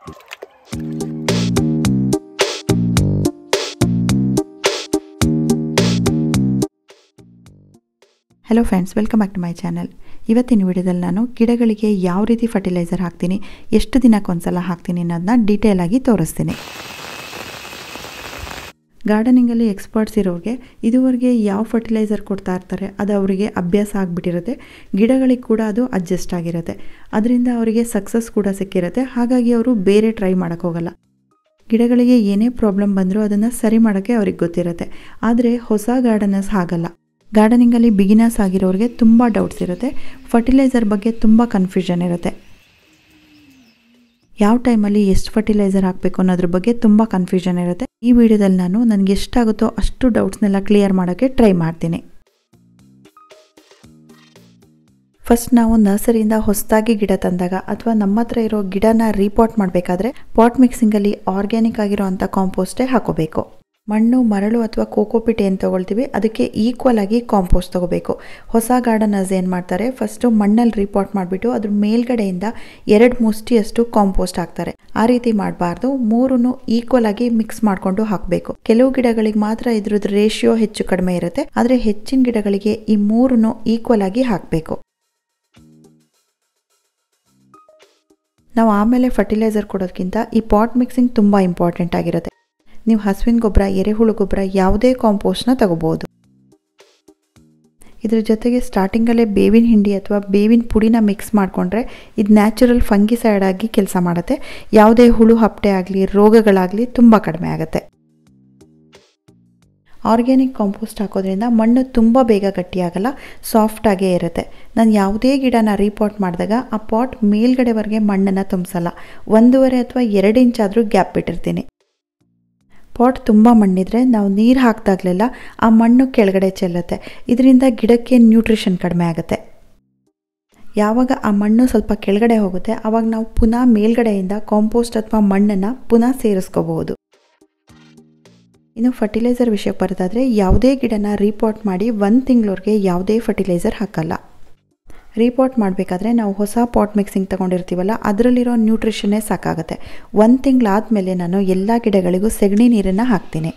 hello friends welcome back to my channel ಇವತ್ತಿನ ವಿಡಿಯೋದಲ್ಲಿ ನಾನು ಗಿಡಗಳಿಗೆ ಯಾವ ರೀತಿ ಫರ್ಟಿಲೈಸರ್ ಹಾಕ್ತೀನಿ ಎಷ್ಟು ದಿನಕ್ಕೊಂದ್ಸಲ ಹಾಕ್ತೀನಿ ಅನ್ನೋದನ್ನ ಡೀಟೇಲ್ ಆಗಿ ತೋರಿಸ್ತೀನಿ ಗಾರ್ಡನಿಂಗಲ್ಲಿ ಎಕ್ಸ್ಪರ್ಟ್ಸ್ ಇರೋರಿಗೆ ಇದುವರೆಗೆ ಯಾವ ಫರ್ಟಿಲೈಸರ್ ಕೊಡ್ತಾ ಇರ್ತಾರೆ ಅದು ಅವರಿಗೆ ಅಭ್ಯಾಸ ಆಗಿಬಿಟ್ಟಿರುತ್ತೆ ಗಿಡಗಳಿಗೆ ಕೂಡ ಅದು ಅಡ್ಜಸ್ಟ್ ಆಗಿರುತ್ತೆ ಅದರಿಂದ ಅವರಿಗೆ ಸಕ್ಸಸ್ ಕೂಡ ಸಿಕ್ಕಿರುತ್ತೆ ಹಾಗಾಗಿ ಅವರು ಬೇರೆ ಟ್ರೈ ಮಾಡೋಕ್ಕೆ ಹೋಗಲ್ಲ ಗಿಡಗಳಿಗೆ ಏನೇ ಪ್ರಾಬ್ಲಮ್ ಬಂದರೂ ಅದನ್ನು ಸರಿ ಮಾಡೋಕ್ಕೆ ಅವ್ರಿಗೆ ಗೊತ್ತಿರುತ್ತೆ ಆದರೆ ಹೊಸ ಗಾರ್ಡನರ್ಸ್ ಹಾಗಲ್ಲ ಗಾರ್ಡನಿಂಗಲ್ಲಿ ಬಿಗಿನರ್ಸ್ ಆಗಿರೋರಿಗೆ ತುಂಬ ಡೌಟ್ಸ್ ಇರುತ್ತೆ ಫರ್ಟಿಲೈಸರ್ ಬಗ್ಗೆ ತುಂಬ ಕನ್ಫ್ಯೂಷನ್ ಇರುತ್ತೆ ಯಾವ ಟೈಮಲ್ಲಿ ಎಷ್ಟು ಫರ್ಟಿಲೈಸರ್ ಹಾಕಬೇಕು ಅನ್ನೋದ್ರ ಬಗ್ಗೆ ತುಂಬ ಕನ್ಫ್ಯೂಷನ್ ಇರುತ್ತೆ ಈ ವಿಡಿಯೋದಲ್ಲಿ ನಾನು ನನಗೆ ಎಷ್ಟಾಗುತ್ತೋ ಅಷ್ಟು ಡೌಟ್ಸ್ನೆಲ್ಲ ಕ್ಲಿಯರ್ ಮಾಡೋಕ್ಕೆ ಟ್ರೈ ಮಾಡ್ತೀನಿ ಫಸ್ಟ್ ನಾವು ನರ್ಸರಿಯಿಂದ ಹೊಸದಾಗಿ ಗಿಡ ತಂದಾಗ ಅಥವಾ ನಮ್ಮ ಹತ್ರ ಇರೋ ಗಿಡನ ರೀಪಾಟ್ ಮಾಡಬೇಕಾದ್ರೆ ಪಾಟ್ ಮಿಕ್ಸಿಂಗಲ್ಲಿ ಆರ್ಗ್ಯಾನಿಕ್ ಆಗಿರೋ ಅಂಥ ಕಾಂಪೋಸ್ಟೇ ಹಾಕೋಬೇಕು ಮಣ್ಣು ಮರಳು ಅಥವಾ ಕೋಕೋಪಿಟ್ ಏನು ತೊಗೊಳ್ತೀವಿ ಅದಕ್ಕೆ ಈಕ್ವಲ್ ಆಗಿ ಕಾಂಪೋಸ್ಟ್ ತೊಗೋಬೇಕು ಹೊಸ ಗಾರ್ಡನರ್ಸ್ ಏನು ಮಾಡ್ತಾರೆ ಫಸ್ಟು ಮಣ್ಣಲ್ಲಿ ರಿಪಾಟ್ ಮಾಡಿಬಿಟ್ಟು ಅದ್ರ ಮೇಲ್ಗಡೆಯಿಂದ ಎರಡು ಮುಷ್ಟಿಯಷ್ಟು ಕಾಂಪೋಸ್ಟ್ ಹಾಕ್ತಾರೆ ಆ ರೀತಿ ಮಾಡಬಾರ್ದು ಮೂರನ್ನು ಈಕ್ವಲ್ ಆಗಿ ಮಿಕ್ಸ್ ಮಾಡಿಕೊಂಡು ಹಾಕಬೇಕು ಕೆಲವು ಗಿಡಗಳಿಗೆ ಮಾತ್ರ ಇದ್ರದ್ದು ರೇಷಿಯೋ ಹೆಚ್ಚು ಕಡಿಮೆ ಇರುತ್ತೆ ಆದರೆ ಹೆಚ್ಚಿನ ಗಿಡಗಳಿಗೆ ಈ ಮೂರನ್ನು ಈಕ್ವಲ್ ಆಗಿ ಹಾಕಬೇಕು ನಾವು ಆಮೇಲೆ ಫರ್ಟಿಲೈಸರ್ ಕೊಡೋದಕ್ಕಿಂತ ಈ ಪಾಟ್ ಮಿಕ್ಸಿಂಗ್ ತುಂಬ ಇಂಪಾರ್ಟೆಂಟ್ ಆಗಿರುತ್ತೆ ನೀವು ಹಸುವಿನ ಗೊಬ್ಬರ ಎರೆಹುಳು ಗೊಬ್ಬರ ಯಾವುದೇ ಕಾಂಪೋಸ್ಟ್ನ ತಗೋಬೋದು ಇದ್ರ ಜೊತೆಗೆ ಸ್ಟಾರ್ಟಿಂಗಲ್ಲೇ ಬೇವಿನ ಹಿಂಡಿ ಅಥವಾ ಬೇವಿನ ಪುಡಿನ ಮಿಕ್ಸ್ ಮಾಡಿಕೊಂಡ್ರೆ ಇದು ನ್ಯಾಚುರಲ್ ಫಂಗಿಸೈಡ್ ಆಗಿ ಕೆಲಸ ಮಾಡುತ್ತೆ ಯಾವುದೇ ಹುಳು ಹಪ್ಪಟೆ ಆಗಲಿ ರೋಗಗಳಾಗಲಿ ತುಂಬ ಕಡಿಮೆ ಆಗುತ್ತೆ ಆರ್ಗ್ಯಾನಿಕ್ ಕಾಂಪೋಸ್ಟ್ ಹಾಕೋದ್ರಿಂದ ಮಣ್ಣು ತುಂಬ ಬೇಗ ಗಟ್ಟಿಯಾಗಲ್ಲ ಸಾಫ್ಟಾಗೇ ಇರುತ್ತೆ ನಾನು ಯಾವುದೇ ಗಿಡನ ರೀಪಾಟ್ ಮಾಡಿದಾಗ ಆ ಪಾಟ್ ಮೇಲ್ಗಡೆವರೆಗೆ ಮಣ್ಣನ್ನು ತುಂಬಿಸಲ್ಲ ಒಂದೂವರೆ ಅಥವಾ ಎರಡು ಇಂಚಾದರೂ ಗ್ಯಾಪ್ ಬಿಟ್ಟಿರ್ತೀನಿ ಪಾಟ್ ತುಂಬ ಮಣ್ಣಿದ್ರೆ ನಾವು ನೀರು ಹಾಕಿದಾಗಲೆಲ್ಲ ಆ ಮಣ್ಣು ಕೆಳಗಡೆ ಚೆಲ್ಲುತ್ತೆ ಇದರಿಂದ ಗಿಡಕ್ಕೆ ನ್ಯೂಟ್ರಿಷನ್ ಕಡಿಮೆ ಆಗುತ್ತೆ ಯಾವಾಗ ಆ ಮಣ್ಣು ಸ್ವಲ್ಪ ಕೆಳಗಡೆ ಹೋಗುತ್ತೆ ಆವಾಗ ನಾವು ಪುನಃ ಮೇಲ್ಗಡೆಯಿಂದ ಕಾಂಪೋಸ್ಟ್ ಅಥವಾ ಮಣ್ಣನ್ನು ಪುನಃ ಸೇರಿಸ್ಕೋಬಹುದು ಇನ್ನು ಫರ್ಟಿಲೈಸರ್ ವಿಷಯಕ್ಕೆ ಬರೋದಾದರೆ ಯಾವುದೇ ಗಿಡನ ರೀಪಾಟ್ ಮಾಡಿ ಒಂದು ತಿಂಗಳವರೆಗೆ ಯಾವುದೇ ಫರ್ಟಿಲೈಸರ್ ಹಾಕಲ್ಲ ರೀಪಾಟ್ ಮಾಡಬೇಕಾದ್ರೆ ನಾವು ಹೊಸ ಪಾಟ್ ಮಿಕ್ಸಿಂಗ್ ತೊಗೊಂಡಿರ್ತೀವಲ್ಲ ಅದರಲ್ಲಿರೋ ನ್ಯೂಟ್ರಿಷನ್ನೇ ಸಾಕಾಗುತ್ತೆ ಒಂದು ತಿಂಗಳಾದಮೇಲೆ ನಾನು ಎಲ್ಲ ಗಿಡಗಳಿಗೂ ಸೆಗಣಿ ನೀರನ್ನು ಹಾಕ್ತೀನಿ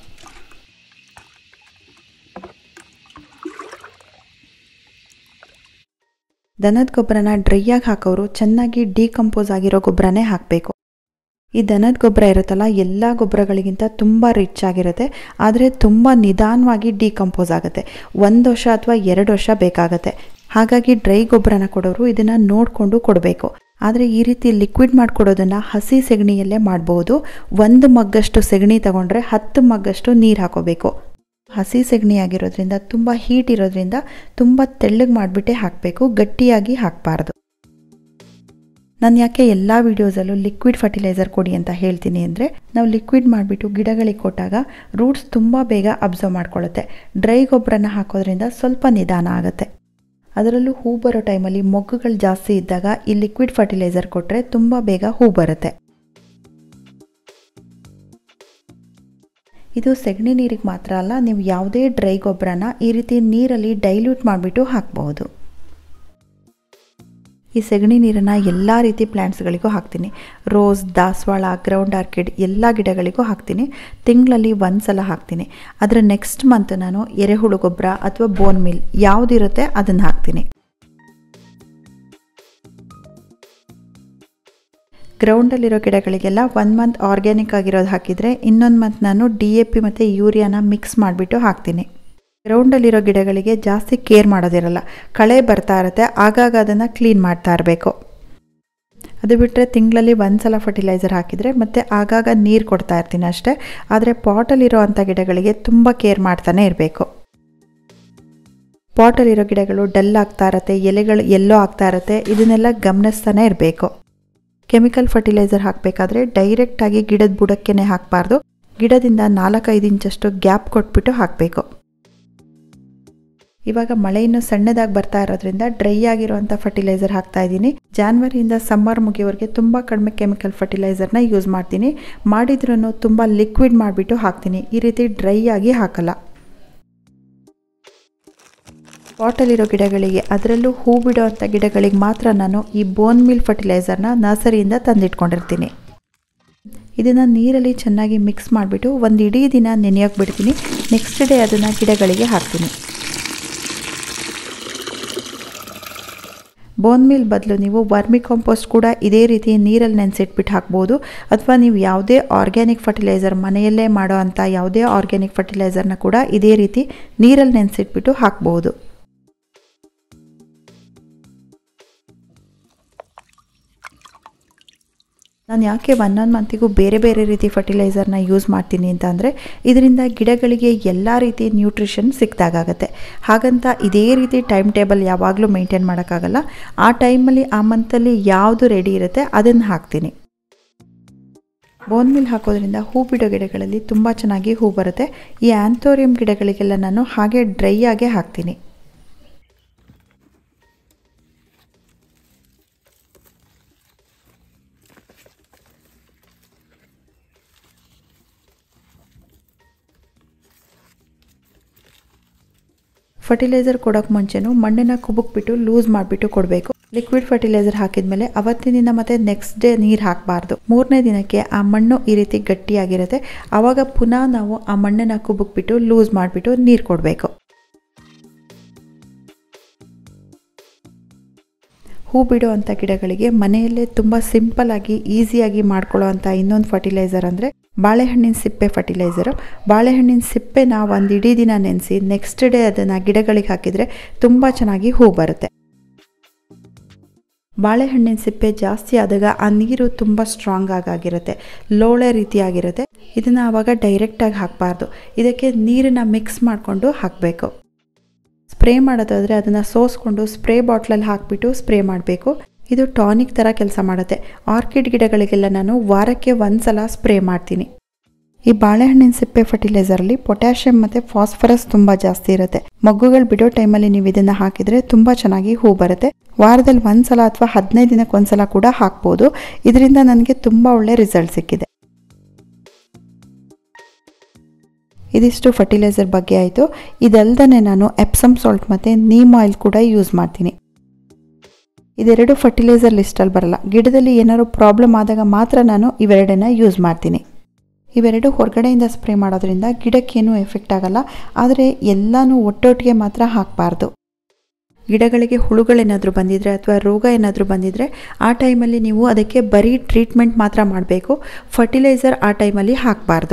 ದನದ ಗೊಬ್ಬರನ ಡ್ರೈಯಾಗಿ ಹಾಕೋರು ಚೆನ್ನಾಗಿ ಡಿಕಂಪೋಸ್ ಆಗಿರೋ ಗೊಬ್ಬರನೇ ಹಾಕಬೇಕು ಈ ದನದ ಗೊಬ್ಬರ ಇರುತ್ತಲ್ಲ ಎಲ್ಲ ಗೊಬ್ಬರಗಳಿಗಿಂತ ತುಂಬ ರಿಚ್ ಆಗಿರುತ್ತೆ ಆದರೆ ತುಂಬ ನಿಧಾನವಾಗಿ ಡಿಕಂಪೋಸ್ ಆಗುತ್ತೆ ಒಂದು ವರ್ಷ ಅಥವಾ ಎರಡು ವರ್ಷ ಬೇಕಾಗತ್ತೆ ಹಾಗಾಗಿ ಡ್ರೈ ಗೊಬ್ಬರನ ಕೊಡೋರು ಇದನ್ನು ನೋಡಿಕೊಂಡು ಕೊಡಬೇಕು ಆದರೆ ಈ ರೀತಿ ಲಿಕ್ವಿಡ್ ಮಾಡಿಕೊಡೋದನ್ನು ಹಸಿ ಸೆಗಣಿಯಲ್ಲೇ ಮಾಡಬಹುದು ಒಂದು ಮಗ್ಗಷ್ಟು ಸೆಗಣಿ ತಗೊಂಡ್ರೆ ಹತ್ತು ಮಗ್ಗಷ್ಟು ನೀರು ಹಾಕೋಬೇಕು ಹಸಿ ಸೆಗಣಿ ಆಗಿರೋದ್ರಿಂದ ತುಂಬ ಹೀಟ್ ಇರೋದ್ರಿಂದ ತುಂಬ ತೆಳ್ಳಗೆ ಮಾಡಿಬಿಟ್ಟೆ ಹಾಕಬೇಕು ಗಟ್ಟಿಯಾಗಿ ಹಾಕಬಾರ್ದು ನಾನು ಯಾಕೆ ಎಲ್ಲ ವೀಡಿಯೋಸಲ್ಲೂ ಲಿಕ್ವಿಡ್ ಫರ್ಟಿಲೈಸರ್ ಕೊಡಿ ಅಂತ ಹೇಳ್ತೀನಿ ಅಂದರೆ ನಾವು ಲಿಕ್ವಿಡ್ ಮಾಡಿಬಿಟ್ಟು ಗಿಡಗಳಿಗೆ ಕೊಟ್ಟಾಗ ರೂಟ್ಸ್ ತುಂಬ ಬೇಗ ಅಬ್ಸರ್ವ್ ಮಾಡ್ಕೊಳ್ಳುತ್ತೆ ಡ್ರೈ ಗೊಬ್ಬರನ ಹಾಕೋದ್ರಿಂದ ಸ್ವಲ್ಪ ನಿಧಾನ ಆಗುತ್ತೆ ಅದರಲ್ಲೂ ಹೂ ಬರೋ ಟೈಮಲ್ಲಿ ಮೊಗ್ಗುಗಳು ಜಾಸ್ತಿ ಇದ್ದಾಗ ಈ ಲಿಕ್ವಿಡ್ ಫರ್ಟಿಲೈಸರ್ ಕೊಟ್ಟರೆ ತುಂಬ ಬೇಗ ಹೂ ಬರುತ್ತೆ ಇದು ಸೆಗಣಿ ನೀರಿಗೆ ಮಾತ್ರ ಅಲ್ಲ ನೀವು ಯಾವುದೇ ಡ್ರೈ ಗೊಬ್ಬರನ ಈ ರೀತಿ ನೀರಲ್ಲಿ ಡೈಲ್ಯೂಟ್ ಮಾಡಿಬಿಟ್ಟು ಹಾಕಬಹುದು ಈ ಸೆಗಣಿ ನೀರನ್ನು ಎಲ್ಲ ರೀತಿ ಪ್ಲ್ಯಾಂಟ್ಸ್ಗಳಿಗೂ ಹಾಕ್ತೀನಿ ರೋಸ್ ದಾಸವಾಳ ಗ್ರೌಂಡ್ ಆರ್ಕಿಡ್ ಎಲ್ಲ ಗಿಡಗಳಿಗೂ ಹಾಕ್ತೀನಿ ತಿಂಗಳಲ್ಲಿ ಒಂದು ಸಲ ಹಾಕ್ತೀನಿ ಅದರ ನೆಕ್ಸ್ಟ್ ಮಂತ್ ನಾನು ಎರೆಹುಳು ಗೊಬ್ಬರ ಅಥವಾ ಬೋನ್ ಮಿಲ್ ಯಾವುದಿರುತ್ತೆ ಅದನ್ನು ಹಾಕ್ತೀನಿ ಗ್ರೌಂಡಲ್ಲಿರೋ ಗಿಡಗಳಿಗೆಲ್ಲ ಒನ್ ಮಂತ್ ಆರ್ಗ್ಯಾನಿಕ್ ಆಗಿರೋದು ಹಾಕಿದರೆ ಇನ್ನೊಂದು ಮಂತ್ ನಾನು ಡಿ ಎ ಪಿ ಮತ್ತು ಯೂರಿಯಾನ ಮಿಕ್ಸ್ ಮಾಡಿಬಿಟ್ಟು ಹಾಕ್ತೀನಿ ಗ್ರೌಂಡಲ್ಲಿರೋ ಗಿಡಗಳಿಗೆ ಜಾಸ್ತಿ ಕೇರ್ ಮಾಡೋದಿರಲ್ಲ ಕಳೆ ಬರ್ತಾ ಇರುತ್ತೆ ಆಗಾಗ ಅದನ್ನು ಕ್ಲೀನ್ ಮಾಡ್ತಾ ಇರಬೇಕು ಅದು ಬಿಟ್ಟರೆ ತಿಂಗಳಲ್ಲಿ ಒಂದು ಸಲ ಫರ್ಟಿಲೈಸರ್ ಹಾಕಿದರೆ ಮತ್ತು ಆಗಾಗ ನೀರು ಕೊಡ್ತಾ ಇರ್ತೀನಿ ಅಷ್ಟೇ ಆದರೆ ಪಾಟಲ್ಲಿರೋ ಅಂಥ ಗಿಡಗಳಿಗೆ ತುಂಬ ಕೇರ್ ಮಾಡ್ತಾನೆ ಇರಬೇಕು ಪಾಟಲ್ಲಿರೋ ಗಿಡಗಳು ಡಲ್ ಆಗ್ತಾ ಇರತ್ತೆ ಎಲೆಗಳು ಎಲ್ಲೋ ಆಗ್ತಾ ಇರುತ್ತೆ ಇದನ್ನೆಲ್ಲ ಗಮನಿಸ್ತಾನೆ ಇರಬೇಕು ಕೆಮಿಕಲ್ ಫರ್ಟಿಲೈಸರ್ ಹಾಕಬೇಕಾದ್ರೆ ಡೈರೆಕ್ಟಾಗಿ ಗಿಡದ ಬುಡಕ್ಕೇ ಹಾಕಬಾರ್ದು ಗಿಡದಿಂದ ನಾಲ್ಕೈದು ಇಂಚಷ್ಟು ಗ್ಯಾಪ್ ಕೊಟ್ಬಿಟ್ಟು ಹಾಕಬೇಕು ಇವಾಗ ಮಳೆ ಇನ್ನು ಸಣ್ಣದಾಗಿ ಬರ್ತಾ ಇರೋದ್ರಿಂದ ಡ್ರೈ ಆಗಿರುವಂಥ ಫರ್ಟಿಲೈಸರ್ ಹಾಕ್ತಾ ಇದ್ದೀನಿ ಜಾನ್ವರಿಯಿಂದ ಸಮ್ಮರ್ ಮುಗಿಯೋವರೆಗೆ ತುಂಬ ಕಡಿಮೆ ಕೆಮಿಕಲ್ ಫರ್ಟಿಲೈಸರ್ನ ಯೂಸ್ ಮಾಡ್ತೀನಿ ಮಾಡಿದ್ರೂ ತುಂಬ ಲಿಕ್ವಿಡ್ ಮಾಡಿಬಿಟ್ಟು ಹಾಕ್ತೀನಿ ಈ ರೀತಿ ಡ್ರೈ ಆಗಿ ಹಾಕಲ್ಲ ಪಾಟಲ್ಲಿರೋ ಗಿಡಗಳಿಗೆ ಅದರಲ್ಲೂ ಹೂ ಬಿಡೋವಂಥ ಗಿಡಗಳಿಗೆ ಮಾತ್ರ ನಾನು ಈ ಬೋನ್ ಮಿಲ್ ಫರ್ಟಿಲೈಸರ್ನ ನರ್ಸರಿಯಿಂದ ತಂದಿಟ್ಕೊಂಡಿರ್ತೀನಿ ಇದನ್ನು ನೀರಲ್ಲಿ ಚೆನ್ನಾಗಿ ಮಿಕ್ಸ್ ಮಾಡಿಬಿಟ್ಟು ಒಂದು ಇಡೀ ದಿನ ನೆನೆಯೋಕೆ ಬಿಡ್ತೀನಿ ನೆಕ್ಸ್ಟ್ ಡೇ ಅದನ್ನು ಗಿಡಗಳಿಗೆ ಹಾಕ್ತೀನಿ ಬೋನ್ ಮೀಲ್ ಬದಲು ನೀವು ವರ್ಮಿ ಕಾಂಪೋಸ್ಟ್ ಕೂಡ ಇದೇ ರೀತಿ ನೀರಲ್ಲಿ ನೆನೆಸಿಟ್ಬಿಟ್ಟು ಹಾಕ್ಬೋದು ಅಥವಾ ನೀವು ಯಾವುದೇ ಆರ್ಗ್ಯಾನಿಕ್ ಫರ್ಟಿಲೈಸರ್ ಮನೆಯಲ್ಲೇ ಮಾಡೋ ಅಂಥ ಯಾವುದೇ ಆರ್ಗ್ಯಾನಿಕ್ ಫರ್ಟಿಲೈಸರ್ನ ಕೂಡ ಇದೇ ರೀತಿ ನೀರಲ್ಲಿ ನೆನೆಸಿಟ್ಬಿಟ್ಟು ಹಾಕ್ಬೋದು ನಾನು ಯಾಕೆ ಒನ್ ಒನ್ ಮಂತಿಗೂ ಬೇರೆ ಬೇರೆ ರೀತಿ ಫರ್ಟಿಲೈಸರ್ನ ಯೂಸ್ ಮಾಡ್ತೀನಿ ಅಂತ ಅಂದರೆ ಇದರಿಂದ ಗಿಡಗಳಿಗೆ ಎಲ್ಲ ರೀತಿ ನ್ಯೂಟ್ರಿಷನ್ ಸಿಕ್ದಾಗತ್ತೆ ಹಾಗಂತ ಇದೇ ರೀತಿ ಟೈಮ್ ಟೇಬಲ್ ಯಾವಾಗಲೂ ಮೇಂಟೈನ್ ಮಾಡೋಕ್ಕಾಗಲ್ಲ ಆ ಟೈಮಲ್ಲಿ ಆ ಮಂತಲ್ಲಿ ಯಾವುದು ರೆಡಿ ಇರುತ್ತೆ ಅದನ್ನು ಹಾಕ್ತೀನಿ ಬೋನ್ ಮಿಲ್ ಹಾಕೋದ್ರಿಂದ ಹೂ ಬಿಡೋ ಗಿಡಗಳಲ್ಲಿ ತುಂಬ ಚೆನ್ನಾಗಿ ಹೂ ಬರುತ್ತೆ ಈ ಆ್ಯಂಥೋರಿಯಂ ಗಿಡಗಳಿಗೆಲ್ಲ ನಾನು ಹಾಗೆ ಡ್ರೈ ಆಗೇ ಹಾಕ್ತೀನಿ ಫರ್ಟಿಲೈಸರ್ ಕೊಡೋಕೆ ಮುಂಚೆನೂ ಮಣ್ಣನ್ನು ಕುಬುಕ್ಬಿಟ್ಟು ಲೂಸ್ ಮಾಡಿಬಿಟ್ಟು ಕೊಡಬೇಕು ಲಿಕ್ವಿಡ್ ಫರ್ಟಿಲೈಸರ್ ಹಾಕಿದ್ಮೇಲೆ ಅವತ್ತಿನ ದಿನ ಮತ್ತೆ ನೆಕ್ಸ್ಟ್ ಡೇ ನೀರು ಹಾಕಬಾರ್ದು ಮೂರನೇ ದಿನಕ್ಕೆ ಆ ಮಣ್ಣು ಈ ರೀತಿ ಗಟ್ಟಿಯಾಗಿರುತ್ತೆ ಆವಾಗ ಪುನಃ ನಾವು ಆ ಮಣ್ಣನ್ನು ಕುಬುಕ್ಬಿಟ್ಟು ಲೂಸ್ ಮಾಡಿಬಿಟ್ಟು ನೀರು ಕೊಡಬೇಕು ಹೂ ಬಿಡೋ ಅಂಥ ಗಿಡಗಳಿಗೆ ಮನೆಯಲ್ಲೇ ತುಂಬ ಸಿಂಪಲ್ ಆಗಿ ಈಸಿಯಾಗಿ ಮಾಡ್ಕೊಳ್ಳೋ ಅಂಥ ಇನ್ನೊಂದು ಫರ್ಟಿಲೈಸರ್ ಅಂದರೆ ಬಾಳೆಹಣ್ಣಿನ ಸಿಪ್ಪೆ ಫರ್ಟಿಲೈಸರು ಬಾಳೆಹಣ್ಣಿನ ಸಿಪ್ಪೆನ ಒಂದು ಇಡೀ ದಿನ ನೆನೆಸಿ ನೆಕ್ಸ್ಟ್ ಡೇ ಅದನ್ನು ಗಿಡಗಳಿಗೆ ಹಾಕಿದರೆ ತುಂಬ ಚೆನ್ನಾಗಿ ಹೂ ಬರುತ್ತೆ ಬಾಳೆಹಣ್ಣಿನ ಸಿಪ್ಪೆ ಜಾಸ್ತಿ ಆದಾಗ ಆ ನೀರು ತುಂಬ ಸ್ಟ್ರಾಂಗ್ ಆಗಿರುತ್ತೆ ಲೋಳೆ ರೀತಿಯಾಗಿರುತ್ತೆ ಇದನ್ನು ಆವಾಗ ಡೈರೆಕ್ಟಾಗಿ ಹಾಕಬಾರ್ದು ಇದಕ್ಕೆ ನೀರನ್ನು ಮಿಕ್ಸ್ ಮಾಡಿಕೊಂಡು ಹಾಕಬೇಕು ಸ್ಪ್ರೇ ಮಾಡೋದಾದರೆ ಅದನ್ನು ಸೋಸ್ಕೊಂಡು ಸ್ಪ್ರೇ ಬಾಟ್ಲಲ್ಲಿ ಹಾಕಿಬಿಟ್ಟು ಸ್ಪ್ರೇ ಮಾಡಬೇಕು ಇದು ಟಾನಿಕ್ ಥರ ಕೆಲಸ ಮಾಡುತ್ತೆ ಆರ್ಕಿಡ್ ಗಿಡಗಳಿಗೆಲ್ಲ ನಾನು ವಾರಕ್ಕೆ ಒಂದು ಸಲ ಸ್ಪ್ರೇ ಮಾಡ್ತೀನಿ ಈ ಬಾಳೆಹಣ್ಣಿನ ಸಿಪ್ಪೆ ಫರ್ಟಿಲೈಸರಲ್ಲಿ ಪೊಟ್ಯಾಷಿಯಂ ಮತ್ತು ಫಾಸ್ಫರಸ್ ತುಂಬ ಜಾಸ್ತಿ ಇರುತ್ತೆ ಮಗ್ಗುಗಳು ಬಿಡೋ ಟೈಮಲ್ಲಿ ನೀವು ಇದನ್ನು ಹಾಕಿದರೆ ತುಂಬ ಚೆನ್ನಾಗಿ ಹೂ ಬರುತ್ತೆ ವಾರದಲ್ಲಿ ಒಂದು ಸಲ ಅಥವಾ ಹದಿನೈದು ದಿನಕ್ಕೆ ಒಂದು ಸಲ ಕೂಡ ಹಾಕ್ಬೋದು ಇದರಿಂದ ನನಗೆ ತುಂಬ ಒಳ್ಳೆ ರಿಸಲ್ಟ್ ಸಿಕ್ಕಿದೆ ಇದಿಷ್ಟು ಫರ್ಟಿಲೈಸರ್ ಬಗ್ಗೆ ಆಯಿತು ಇದಲ್ದೇ ನಾನು ಎಪ್ಸಮ್ ಸಾಲ್ಟ್ ಮತ್ತು ನೀಮ್ ಆಯಿಲ್ ಕೂಡ ಯೂಸ್ ಮಾಡ್ತೀನಿ ಇದೆರಡು ಫರ್ಟಿಲೈಸರ್ ಲಿಸ್ಟಲ್ಲಿ ಬರಲ್ಲ ಗಿಡದಲ್ಲಿ ಏನಾದ್ರು ಪ್ರಾಬ್ಲಮ್ ಆದಾಗ ಮಾತ್ರ ನಾನು ಇವೆರಡನ್ನ ಯೂಸ್ ಮಾಡ್ತೀನಿ ಇವೆರಡು ಹೊರಗಡೆಯಿಂದ ಸ್ಪ್ರೇ ಮಾಡೋದ್ರಿಂದ ಗಿಡಕ್ಕೇನೂ ಎಫೆಕ್ಟ್ ಆಗಲ್ಲ ಆದರೆ ಎಲ್ಲನೂ ಒಟ್ಟೊಟ್ಟಿಗೆ ಮಾತ್ರ ಹಾಕಬಾರ್ದು ಗಿಡಗಳಿಗೆ ಹುಳುಗಳೇನಾದರೂ ಬಂದಿದ್ರೆ ಅಥವಾ ರೋಗ ಏನಾದರೂ ಬಂದಿದ್ರೆ ಆ ಟೈಮಲ್ಲಿ ನೀವು ಅದಕ್ಕೆ ಬರೀ ಟ್ರೀಟ್ಮೆಂಟ್ ಮಾತ್ರ ಮಾಡಬೇಕು ಫರ್ಟಿಲೈಸರ್ ಆ ಟೈಮಲ್ಲಿ ಹಾಕಬಾರ್ದು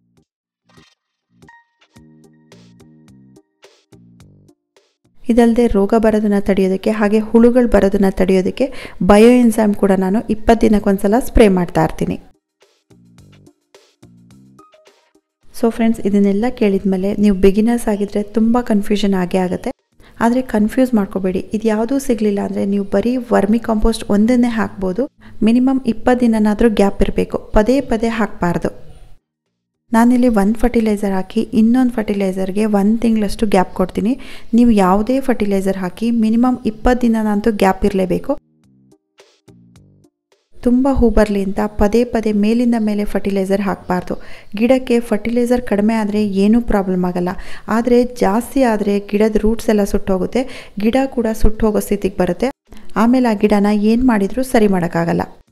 ಇದಲ್ಲದೆ ರೋಗ ಬರೋದನ್ನು ತಡೆಯೋದಕ್ಕೆ ಹಾಗೆ ಹುಳುಗಳು ಬರೋದನ್ನು ತಡೆಯೋದಕ್ಕೆ ಬಯೋ ಎನ್ಸೈಮ್ ಕೂಡ ನಾನು ಇಪ್ಪತ್ತು ದಿನಕ್ಕೊಂದ್ಸಲ ಸ್ಪ್ರೇ ಮಾಡ್ತಾ ಇರ್ತೀನಿ ಸೊ ಫ್ರೆಂಡ್ಸ್ ಇದನ್ನೆಲ್ಲ ಕೇಳಿದ ಮೇಲೆ ನೀವು ಬಿಗಿನರ್ಸ್ ಆಗಿದ್ದರೆ ತುಂಬ ಕನ್ಫ್ಯೂಷನ್ ಆಗೇ ಆಗುತ್ತೆ ಆದರೆ ಕನ್ಫ್ಯೂಸ್ ಮಾಡ್ಕೋಬೇಡಿ ಇದು ಯಾವುದೂ ಸಿಗಲಿಲ್ಲ ಅಂದರೆ ನೀವು ಬರೀ ವರ್ಮಿ ಕಾಂಪೋಸ್ಟ್ ಒಂದನ್ನೇ ಹಾಕ್ಬೋದು ಮಿನಿಮಮ್ ಇಪ್ಪತ್ತು ದಿನನಾದರೂ ಗ್ಯಾಪ್ ಇರಬೇಕು ಪದೇ ಪದೇ ಹಾಕಬಾರ್ದು ನಾನಿಲ್ಲಿ ಒಂದು ಫರ್ಟಿಲೈಸರ್ ಹಾಕಿ ಇನ್ನೊಂದು ಫರ್ಟಿಲೈಸರ್ಗೆ ಒಂದು ತಿಂಗಳಷ್ಟು ಗ್ಯಾಪ್ ಕೊಡ್ತೀನಿ ನೀವು ಯಾವುದೇ ಫರ್ಟಿಲೈಸರ್ ಹಾಕಿ ಮಿನಿಮಮ್ ಇಪ್ಪತ್ತು ದಿನನಂತೂ ಗ್ಯಾಪ್ ಇರಲೇಬೇಕು ತುಂಬ ಹೂ ಬರಲಿ ಅಂತ ಪದೇ ಪದೇ ಮೇಲಿಂದ ಮೇಲೆ ಫರ್ಟಿಲೈಸರ್ ಹಾಕಬಾರ್ದು ಗಿಡಕ್ಕೆ ಫರ್ಟಿಲೈಸರ್ ಕಡಿಮೆ ಆದರೆ ಏನೂ ಪ್ರಾಬ್ಲಮ್ ಆಗಲ್ಲ ಆದರೆ ಜಾಸ್ತಿ ಆದರೆ ಗಿಡದ ರೂಟ್ಸ್ ಎಲ್ಲ ಸುಟ್ಟೋಗುತ್ತೆ ಗಿಡ ಕೂಡ ಸುಟ್ಟೋಗೋ ಸ್ಥಿತಿಗೆ ಬರುತ್ತೆ ಆಮೇಲೆ ಆ ಗಿಡನ ಏನು ಮಾಡಿದರೂ ಸರಿ ಮಾಡೋಕ್ಕಾಗಲ್ಲ